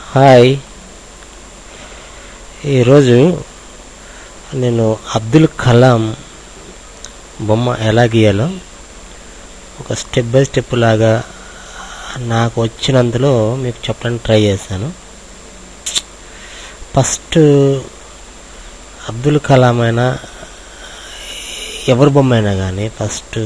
hi ఈరోజు నేను అబ్దుల్ కలాం బొమ్మ ఎలా గీయాలో ఒక స్టెప్ బై స్టెప్ లాగా నాకు వచ్చినందులో మీకు చెప్పడానికి ట్రై చేశాను ఫస్ట్ అబ్దుల్ కలాం అయినా ఎవరి బొమ్మ అయినా కానీ ఫస్ట్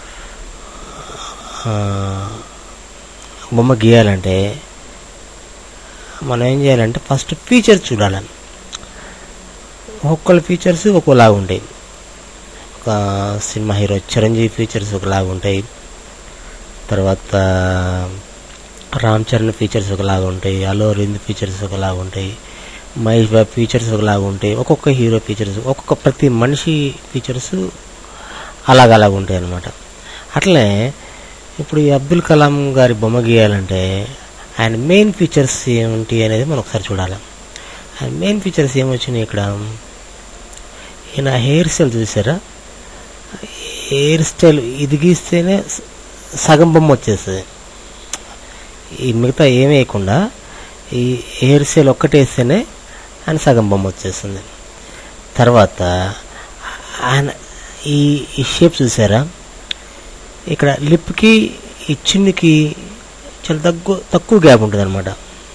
బొమ్మ గీయాలంటే మనం ఏం చేయాలంటే ఫస్ట్ ఫీచర్స్ చూడాలని ఒక్కొక్కళ్ళ ఫీచర్స్ ఒక్కోలాగా ఉంటాయి ఒక సినిమా హీరో చిరంజీవి ఫీచర్స్ ఒకలాగా ఉంటాయి తర్వాత రామ్ చరణ్ ఫీచర్స్ ఒకలాగా ఉంటాయి అల్లు అరవింద్ ఫీచర్స్ ఒకలాగా ఉంటాయి మహేష్ బాబు ఫీచర్స్ ఒకలాగా ఉంటాయి ఒక్కొక్క హీరో ఫీచర్స్ ఒక్కొక్క ప్రతి మనిషి ఫీచర్స్ అలాగ అలాగ ఉంటాయి అన్నమాట అట్లనే ఇప్పుడు ఈ అబ్దుల్ కలాం గారి బొమ్మ గీయాలంటే ఆయన మెయిన్ ఫీచర్స్ ఏమిటి అనేది మనం ఒకసారి చూడాలి ఆయన మెయిన్ ఫీచర్స్ ఏమొచ్చినాయి ఇక్కడ ఈయన హెయిర్ స్టైల్ చూసారా హెయిర్ స్టైల్ ఇది గీస్తేనే స- సగం బొమ్మ వచ్చేస్తుంది ఈ మిగతా ఏమీ వేయకుండా ఈ హెయిర్ స్టైల్ ఒక్కటి వేస్తేనే ఆయన సగం బొమ్మ వచ్చేస్తుంది తర్వాత ఆయన ఈ ఈ షేప్ చూసారా ఇక్కడ లిప్కి ఈ చిన్నుకి చాలా తక్కువ తక్కువ గ్యాప్ ఉంటుంది అనమాట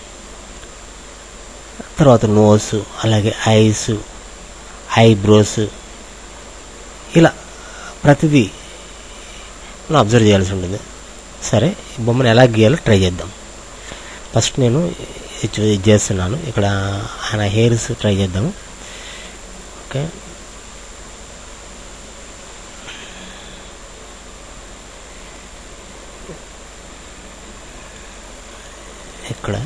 తర్వాత నోస్ అలాగే ఐస్ ఐబ్రోస్ ఇలా ప్రతిదీ మనం అబ్జర్వ్ చేయాల్సి ఉంటుంది సరే ఈ బొమ్మను ఎలా గీయాలో ట్రై చేద్దాం ఫస్ట్ నేను ఇది చూ- ఇది చేస్తున్నాను ఇక్కడ ఆయన హెయిర్స్ ట్రై చేద్దాము ఓకే ఇక్కడ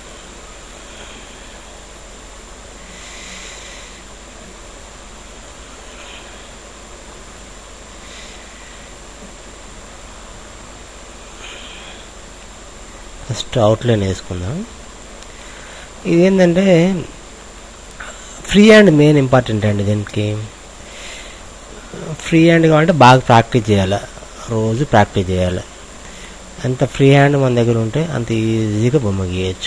ఫస్ట్ అవుట్లైన్ వేసుకుందాం ఇదేంటంటే ఫ్రీ హ్యాండ్ మెయిన్ ఇంపార్టెంట్ అండి దీనికి ఫ్రీ హ్యాండ్ కావాలంటే బాగా ప్రాక్టీస్ చేయాలి రోజు ప్రాక్టీస్ చేయాలి ఎంత ఫ్రీ హ్యాండ్ మన దగ్గర ఉంటే అంత ఈజీగా బొమ్మ గీయచ్చు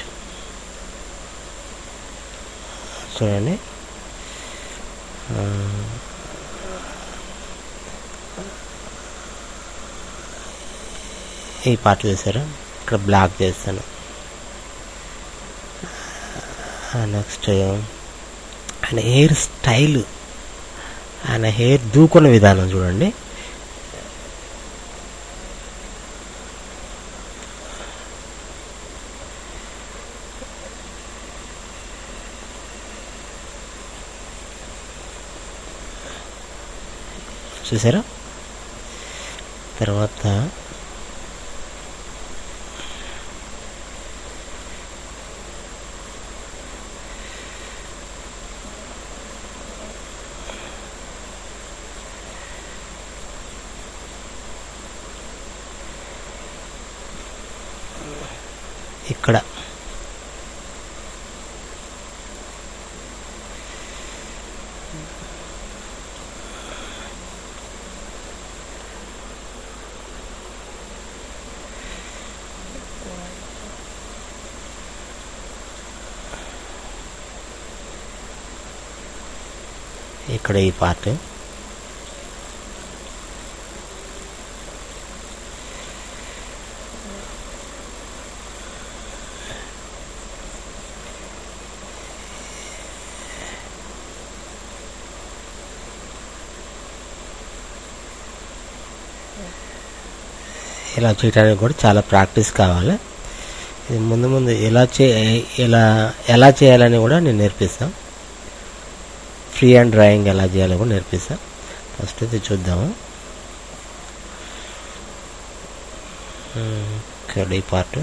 చూడండి ఆ, ఈ పార్ట్ చూసారా ఇక్కడ బ్లాక్ చేస్తాను నెక్స్ట్ ఆయన హెయిర్ స్టైల్ ఆయన హెయిర్ దూకున్న విధానం చూడండి చూసారా తర్వాత ఇక్కడ ఇక్కడ ఈ పార్ట్ ఇలా చేయడానికి కూడా చాలా ప్రాక్టీస్ కావాలి ఇది ముందు ముందు ఎలా చే ఎలా ఎలా చేయాలని కూడా నేను నేర్పిస్తాను ఫ్రీ హ్యాండ్ డ్రాయింగ్ ఎలా చేయాలో కూడా నేర్పిస్తాను ఫస్ట్ అయితే చూద్దాము మ్మ్, ఇక్కడ ఈ పార్ట్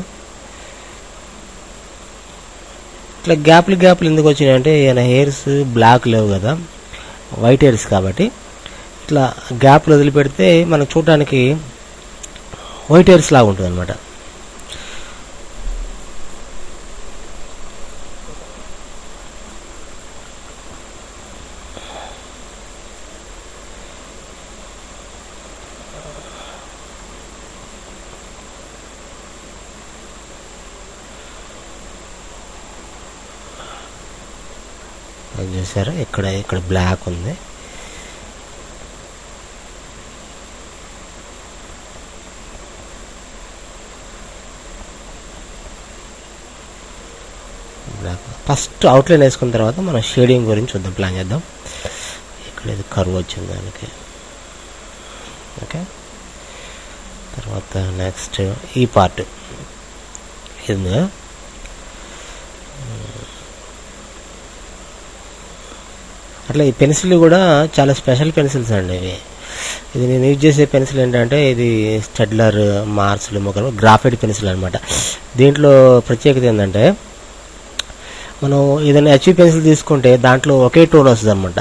ఇట్లా గ్యాప్లు గ్యాప్లు ఎందుకు వచ్చినాయంటే ఈయన హెయిర్స్ బ్లాక్ లేవు కదా వైట్ హెయిర్స్ కాబట్టి ఇట్లా గ్యాప్లు వదిలిపెడితే మనకు చూడడానికి వైట్ హెయిర్స్ లాగా ఉంటుంది అనమాట అది చూసారా ఇక్కడ ఇక్కడ బ్లాక్ ఉంది బ్లాక్ ఫస్ట్ అవుట్లైన్ వేసుకున్న తర్వాత మనం షేడింగ్ గురించి చూద్దాం ప్లాన్ చేద్దాం ఇక్కడ ఇది కరువు వచ్చింది దానికి ఓకే తర్వాత నెక్స్ట్ ఈ పార్ట్ ఇది ఉంది కదా అట్లా ఈ పెన్సిల్ కూడా చాలా స్పెషల్ పెన్సిల్స్ అండి ఇవి ఇది నేను యూజ్ చేసే పెన్సిల్ ఏంటంటే ఇది స్టెడ్లర్ మార్క్స్లు మొక్కలు గ్రాఫైట్ పెన్సిల్ అనమాట దీంట్లో ప్రత్యేకత ఏంటంటే మనం ఏదైనా హెచ్పి పెన్సిల్ తీసుకుంటే దాంట్లో ఒకే టోన్ వస్తుంది అనమాట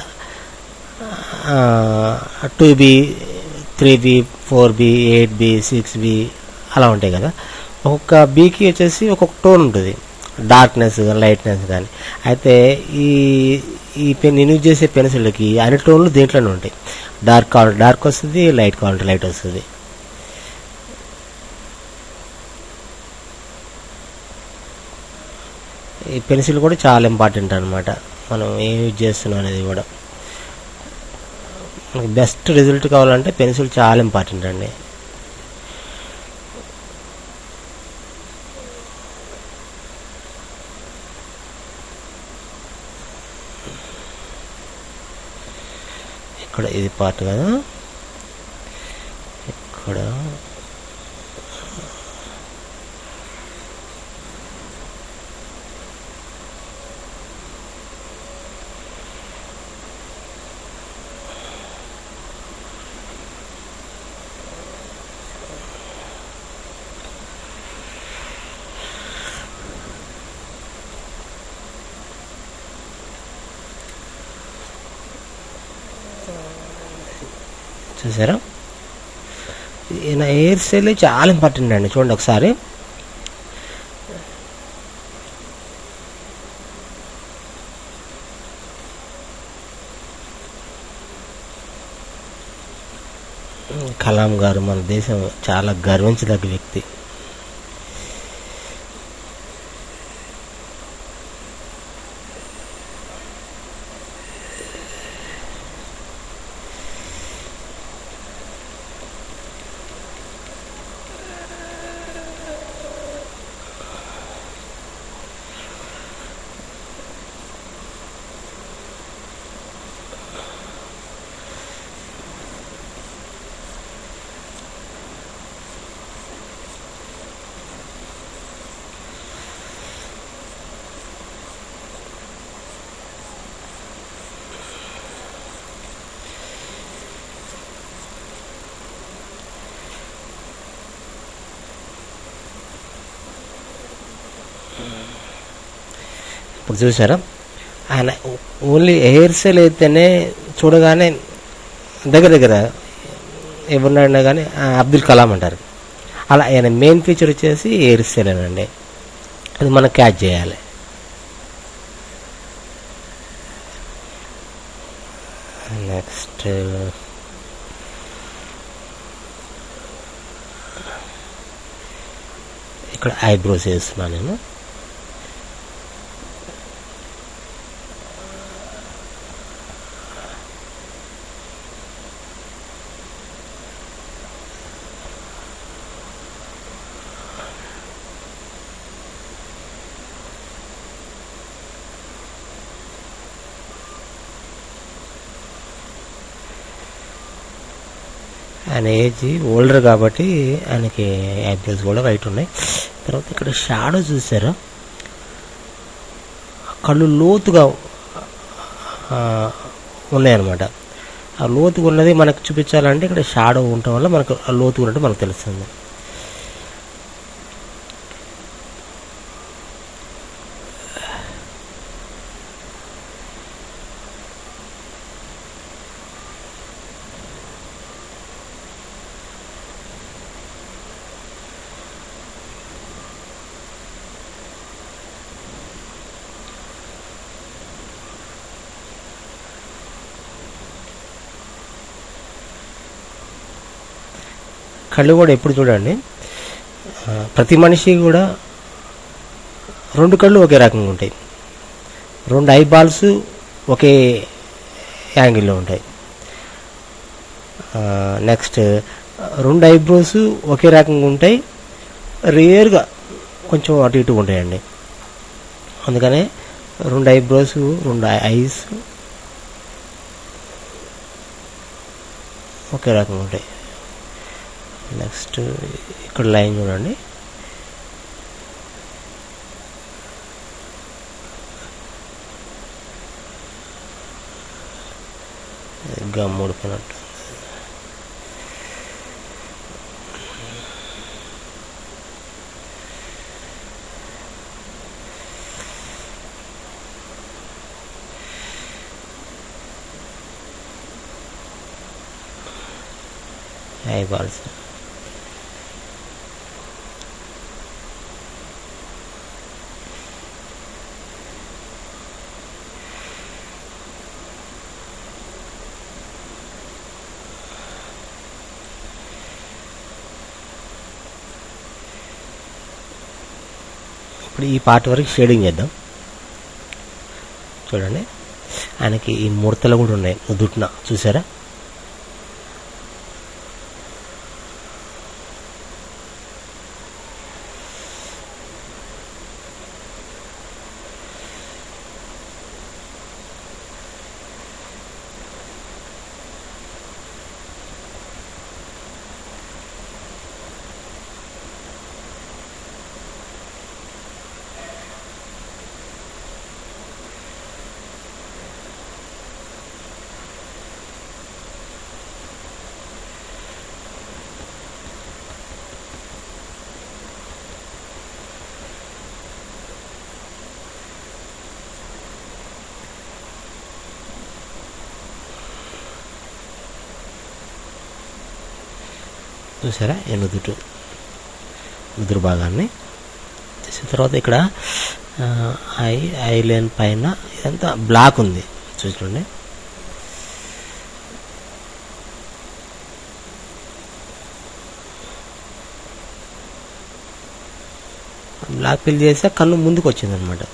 two B three B four B eight B six B అలా ఉంటాయి కదా ఒక్కొక్క బీకి వచ్చేసి ఒక్కొక్క టోన్ ఉంటుంది డార్క్నెస్ లైట్నెస్ కానీ అయితే ఈ ఈ పెన్ నేను యూజ్ చేసే పెన్సిల్కి అన్ని టోన్లు దీంట్లోనే ఉంటాయి డార్క్ కావాలంటే డార్క్ వస్తుంది లైట్ కావాలంటే లైట్ వస్తుంది ఈ పెన్సిల్ కూడా చాలా ఇంపార్టెంట్ అనమాట మనం ఏం యూజ్ చేస్తున్నాం అనేది కూడా మనకి బెస్ట్ రిజల్ట్ కావాలంటే పెన్సిల్ చాలా ఇంపార్టెంట్ అండి ఇక్కడ ఇది పార్ట్ కదా ఇక్కడ చూసారా ఈయన హెయిర్ స్టైల్ చాలా ఇంపార్టెంట్ అండి చూడండి ఒకసారి కలాం గారు మన దేశం చాలా గర్వించదగ్గ వ్యక్తి ఇప్పుడు చూసారా ఆయన ఓన్లీ హెయిర్ స్టైల్ అయితేనే చూడగానే దగ్గర దగ్గర ఎవరినైనా కానీ అబ్దుల్ కలాం అంటారు అలా ఆయన మెయిన్ ఫీచర్ వచ్చేసి హెయిర్ స్టైల్ అండి అది మనం క్యాచ్ చేయాలి నెక్స్ట్ ఇక్కడ ఐబ్రోస్ వేస్తున్నాను నేను ఆయన ఏజ్ ఓల్డర్ కాబట్టి ఆయనకి ఐబ్రోస్ కూడా వైట్ ఉన్నాయి తర్వాత ఇక్కడ షాడో చూసారా కళ్ళు లోతుగా ఆ, ఉన్నాయన్నమాట ఆ లోతుగా ఉన్నది మనకు చూపించాలంటే ఇక్కడ షాడో ఉండటం వల్ల మనకు ఆ లోతుగా ఉన్నట్టు మనకు తెలుస్తుంది కళ్ళు కూడా ఎప్పుడు చూడండి ఆ, ప్రతి మనిషి కూడా రెండు కళ్ళు ఒకే రకంగా ఉంటాయి రెండు ఐ బాల్స్ ఒకే యాంగిల్లో ఉంటాయి నెక్స్ట్ రెండు ఐబ్రోస్ ఒకే రకంగా ఉంటాయి రేర్గా కొంచెం అటు ఇటు ఉంటాయండి అందుకనే రెండు ఐబ్రోస్ రెండు ఐస్ ఒకే రకంగా ఉంటాయి నెక్స్ట్ ఇక్కడ లైన్ చూడండి గమ్ ఊడిపోయినట్టు ఐబాల్స్ ఇప్పుడు ఈ పార్ట్ వరకు షేడింగ్ చేద్దాం చూడండి ఆయనకి ఈ ముడతలు కూడా ఉన్నాయి నుదుటిన చూసారా చూసారా ఈ నుదుటు నుదురు భాగాన్ని చేసిన తర్వాత ఇక్కడ ఆ, ఐ ఐ లైన్ పైన ఇదంతా బ్లాక్ ఉంది చూడండి బ్లాక్ ఫిల్ చేస్తే కన్ను ముందుకు వచ్చింది అనమాట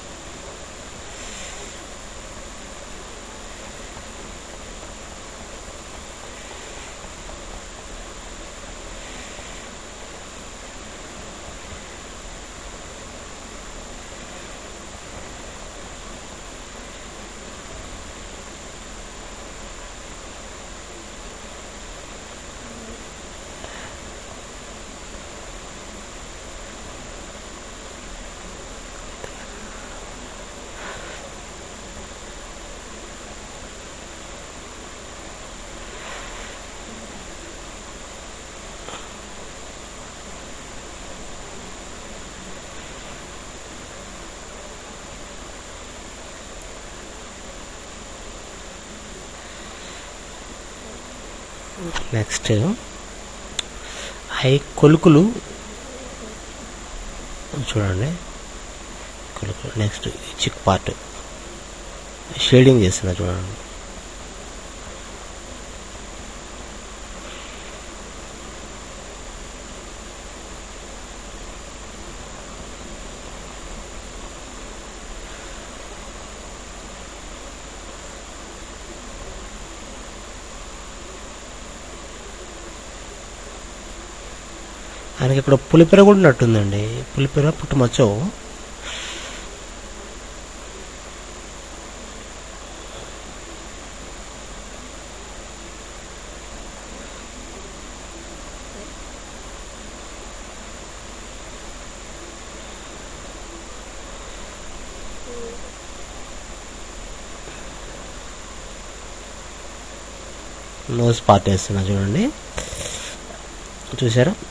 నెక్స్ట్ ఐ కొలుకులు చూడండి కొలుకులు నెక్స్ట్ చిక్ పార్ట్ షేడింగ్ చేస్తున్నా చూడండి ఆయనకి ఇక్కడ పులిపెర కూడా ఉన్నట్టుందండి పులిపెర పుట్టుమచ్చో నోస్ పార్ట్ వేస్తున్నా చూడండి చూసారా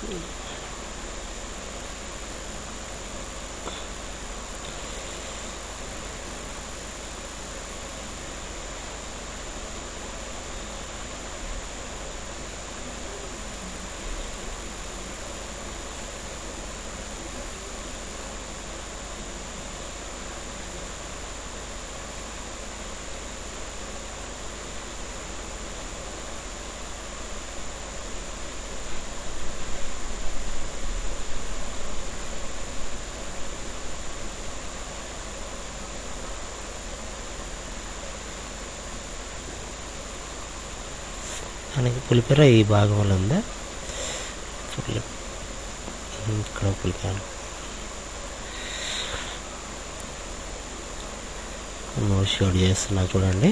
మనకి పులిపెర ఈ భాగంలో ఉందా పులి ఇక్కడ పులిపెర నోట్ షేడ్ చేస్తున్నా చూడండి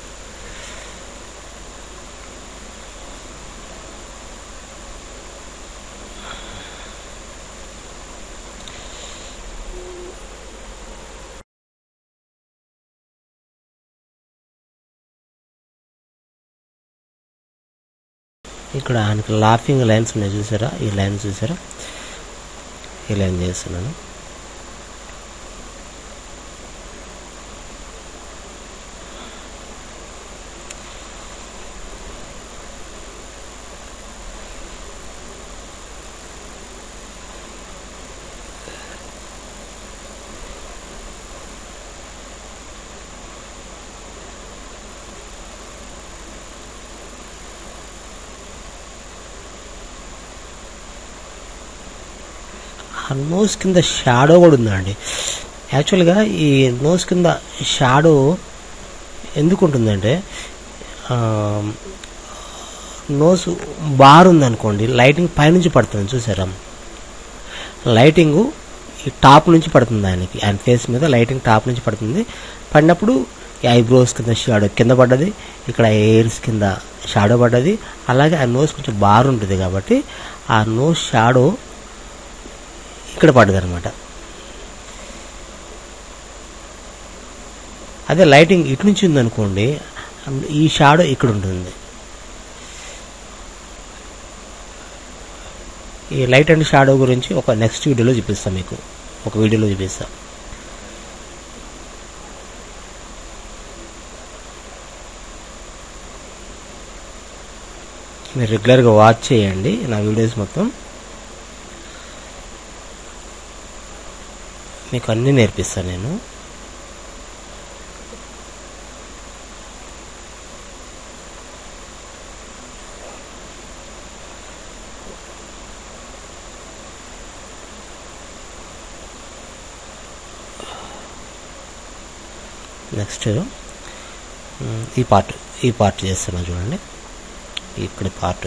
ఇక్కడ ఆయనకి లాఫింగ్ లైన్స్ ఉన్నాయి చూసారా ఈ లైన్ చూసారా ఈ లైన్ చేస్తున్నాను ఆ నోస్ కింద షాడో కూడా ఉందండి యాక్చువల్గా ఈ నోస్ కింద షాడో ఎందుకు ఉంటుందంటే నోస్ బార్ ఉందనుకోండి లైటింగ్ పైనుంచి పడుతుంది చూసారా లైటింగ్ ఈ టాప్ నుంచి పడుతుంది ఆయనకి ఆయన ఫేస్ మీద లైటింగ్ టాప్ నుంచి పడుతుంది పడినప్పుడు ఈ ఐబ్రోస్ కింద షాడో కింద పడ్డది ఇక్కడ ఎయిర్స్ కింద షాడో పడ్డది అలాగే ఆ నోస్ కొంచెం బార్ ఉంటుంది కాబట్టి ఆ నోస్ షాడో ఇక్కడ పడ్డది అనమాట అదే లైటింగ్ ఇటు నుంచి ఉందనుకోండి ఈ షాడో ఇక్కడ ఉంటుంది ఈ లైట్ అండ్ షాడో గురించి ఒక నెక్స్ట్ వీడియోలో చూపిస్తాను మీకు ఒక వీడియోలో చూపిస్తా మీరు రెగ్యులర్గా వాచ్ చేయండి నా వీడియోస్ మొత్తం మీకు అన్నీ నేర్పిస్తాను నేను నెక్స్ట్ ఈ పార్ట్ ఈ పార్ట్ చేస్తున్నా చూడండి ఇక్కడ పార్ట్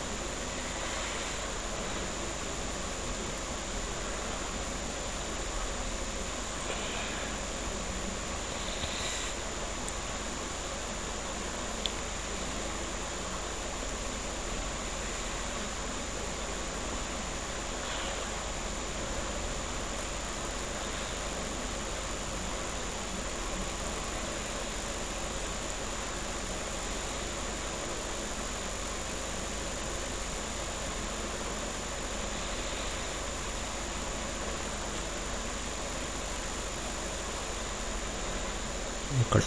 ఇక్కడ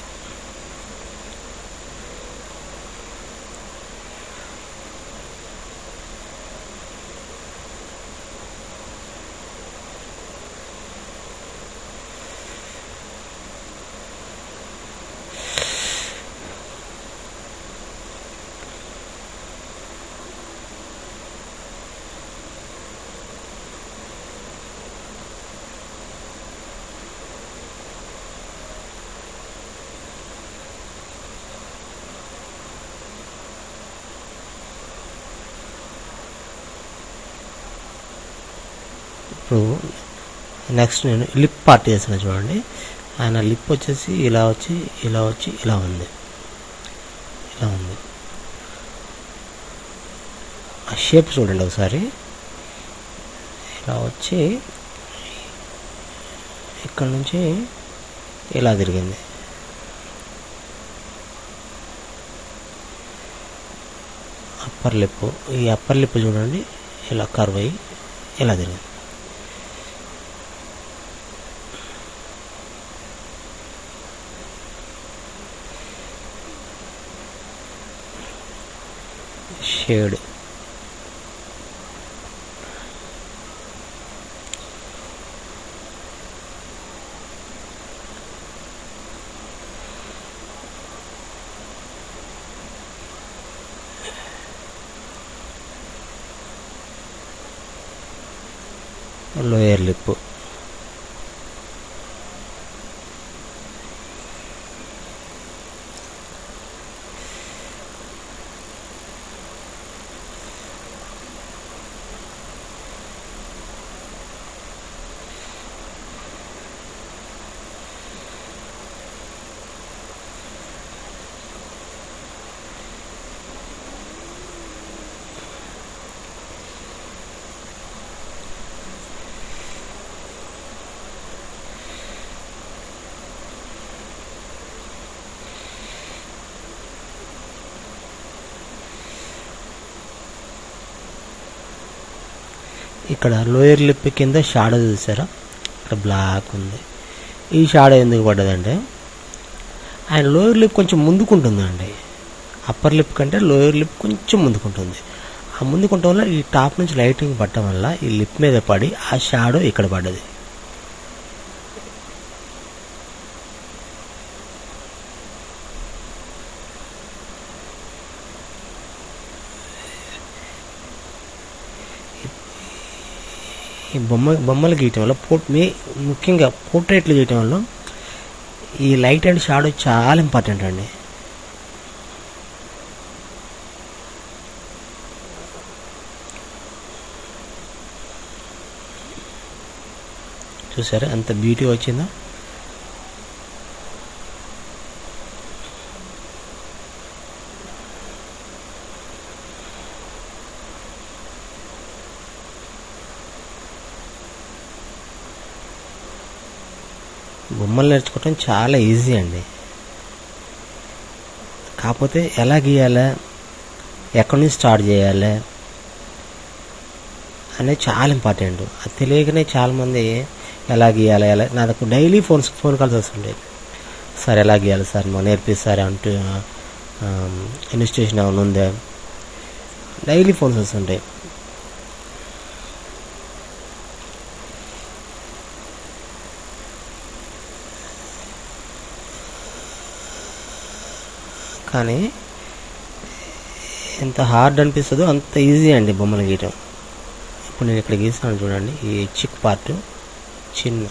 ఇప్పుడు నెక్స్ట్ నేను లిప్ పార్ట్ చేసిన చూడండి ఆయన లిప్ వచ్చేసి ఇలా వచ్చి ఇలా వచ్చి ఇలా ఉంది ఇలా ఉంది ఆ షేప్ చూడండి ఒకసారి ఇలా వచ్చి ఇక్కడ నుంచి ఇలా తిరిగింది అప్పర్ లిప్ ఈ అప్పర్ లిప్ చూడండి ఇలా కర్వ్ అయ్యి ఇలా తిరిగింది షేడ్ లోయర్ లిప్ ఇక్కడ లోయర్ లిప్ కింద షాడో చూసారా ఇక్కడ బ్లాక్ ఉంది ఈ షాడో ఎందుకు పడ్డదంటే ఆయన లోయర్ లిప్ కొంచెం ముందుకుంటుందండి అప్పర్ లిప్ కంటే లోయర్ లిప్ కొంచెం ముందుకుంటుంది ఆ ముందుకుంటం వల్ల ఈ టాప్ నుంచి లైటింగ్ పట్టడం వల్ల ఈ లిప్ మీద పడి ఆ షాడో ఇక్కడ పడ్డది ఈ బొమ్మ బొమ్మలు గీయటం వల్ల పోట్ మీ ముఖ్యంగా పోర్ట్రేట్లు గీయటం వల్ల ఈ లైట్ అండ్ షాడో చాలా ఇంపార్టెంట్ అండి చూసారా ఎంత బ్యూటీ వచ్చిందో బొమ్మలు నేర్చుకోవటం చాలా ఈజీ అండి కాకపోతే ఎలా గీయాలా ఎక్కడి నుంచి స్టార్ట్ చేయాలి అనేది చాలా ఇంపార్టెంట్ అది తెలియకనే చాలామంది ఎలా గీయాలి ఎలా నాకు డైలీ ఫోన్స్ ఫోన్ కాల్స్ వస్తుండే సార్ ఎలా గీయాలి సార్ మా నేర్పిస్తారు అంటూ ఇన్స్టిట్యూషన్ ఏమైనా ఉందా డైలీ ఫోన్స్ వస్తుంటాయి కానీ ఎంత హార్డ్ అనిపిస్తుందో అంత ఈజీ అండి బొమ్మలు గీయటం ఇప్పుడు నేను ఇక్కడ గీస్తాను చూడండి ఈ చిక్ పార్ట్ చిన్న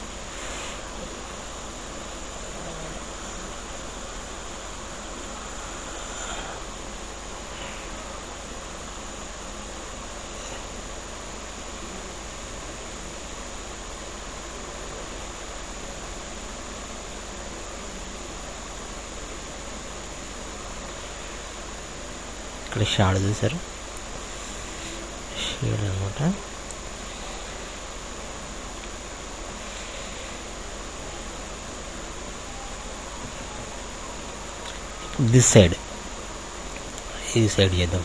ఇక్కడ షాడ్ చూసారు షేడ్ అనమాట దిస్ సైడ్ ఈ సైడ్ చేద్దాం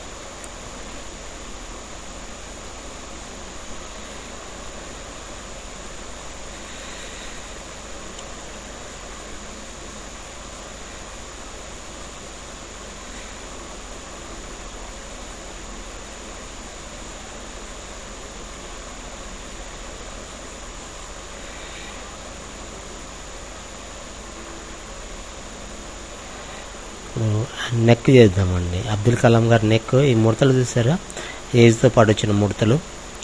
ఇప్పుడు నెక్ చేద్దామండి అబ్దుల్ కలాం గారి నెక్ ఈ ముడతలు చూసారా ఏజ్తో పాటు వచ్చిన ముడతలు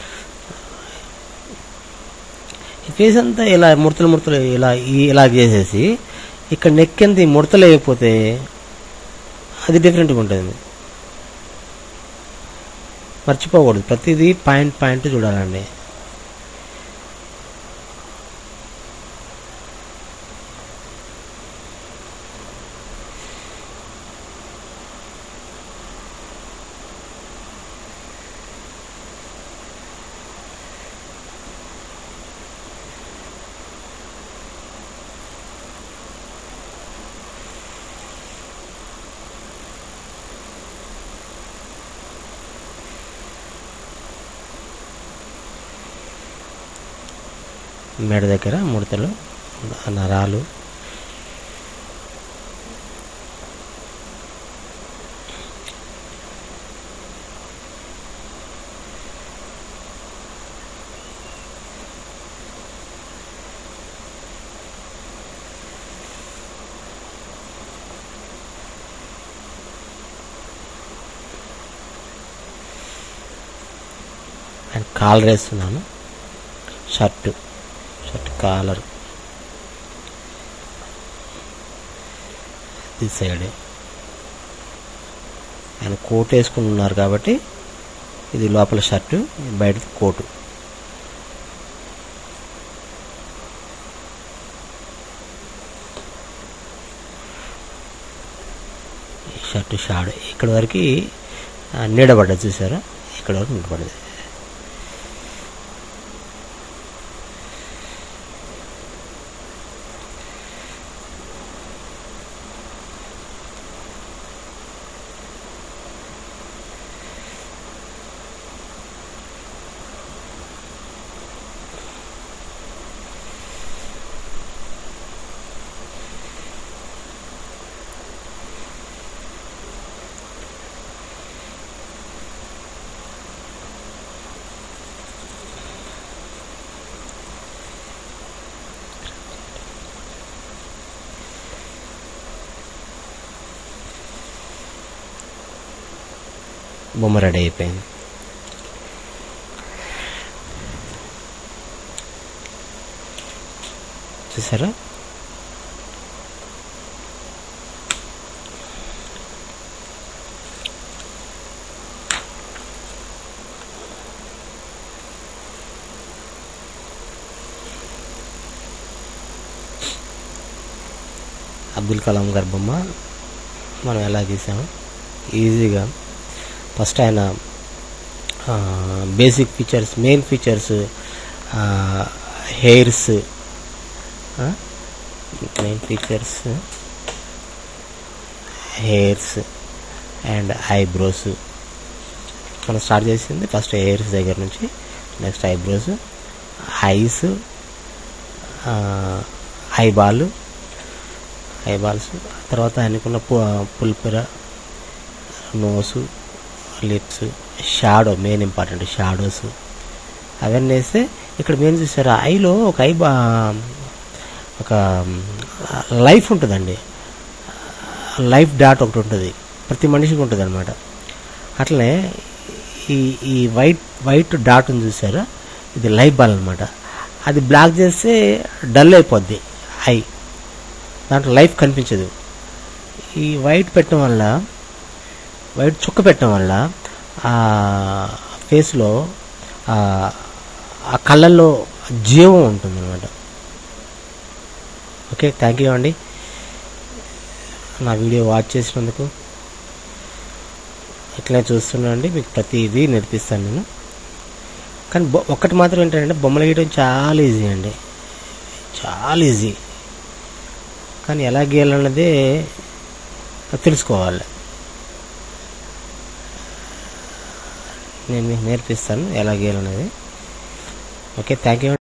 ఈ ఫేస్ అంతా ఇలా ముడతలు ముడతలు ఇలా ఈ- ఇలా చేసేసి ఇక్కడ నెక్ ఎంత ఈ ముడతలు అయిపోతే అది డిఫరెంట్గా ఉంటుంది మర్చిపోకూడదు ప్రతిదీ పాయింట్ పాయింట్ చూడాలండి మెడ దగ్గర ముడతలు నరాలు అండ్ కాలర్ వేస్తున్నాను షర్టు షర్ట్ కాలర్ ఈ సైడ్ ఆయన కోట్ వేసుకుని ఉన్నారు కాబట్టి ఇది లోపల షర్టు బయట కోటు ఈ షర్టు షాడ్ ఇక్కడ వరకు నీడబడ్డది చూసారా ఇక్కడ వరకు నీడబడ్డది బొమ్మ రెడీ అయిపోయింది చూసారా అబ్దుల్ కలాం గారి బొమ్మ మనం ఎలా గీసాము ఈజీగా ఫస్ట్ ఆయన basic features main features hairs main features hairs and eyebrows మనం స్టార్ట్ చేసింది ఫస్ట్ హెయిర్స్ దగ్గర నుంచి next eyebrows eyes eyeball eyeballs తర్వాత ఆయనకున్న పుల్పిర nose lips shadow main important shadows అవన్నీ వేస్తే ఇక్కడ మెయిన్ చూసారా ఐలో ఒక ఐ బా ఒక లైఫ్ ఉంటుందండి లైఫ్ డాట్ ఒకటి ఉంటుంది ప్రతి మనిషికి ఉంటుంది అనమాట అట్లనే ఈ ఈ వైట్ వైట్ డాట్ ఉంది చూసారా ఇది లైఫ్ బాల్ అనమాట అది బ్లాక్ చేస్తే డల్ అయిపోద్ది ఐ దాంట్లో లైఫ్ కనిపించదు ఈ వైట్ పెట్టడం వల్ల వైట్ చుక్క పెట్టడం వల్ల ఆ ఫేస్లో ఆ కళ్ళల్లో జీవం ఉంటుంది అనమాట ఓకే థ్యాంక్ యూ అండి నా వీడియో వాచ్ చేసినందుకు ఇట్లా చూస్తున్నాండి మీకు ప్రతిదీ నేర్పిస్తాను నేను కానీ ఒక్కటి మాత్రం ఏంటంటే బొమ్మలు గీయడం చాలా ఈజీ అండి చాలా ఈజీ కానీ ఎలా గీయాలన్నదే తెలుసుకోవాలి నేను మీకు నేర్పిస్తాను ఎలా గీయాలనేది ఓకే థ్యాంక్ యూ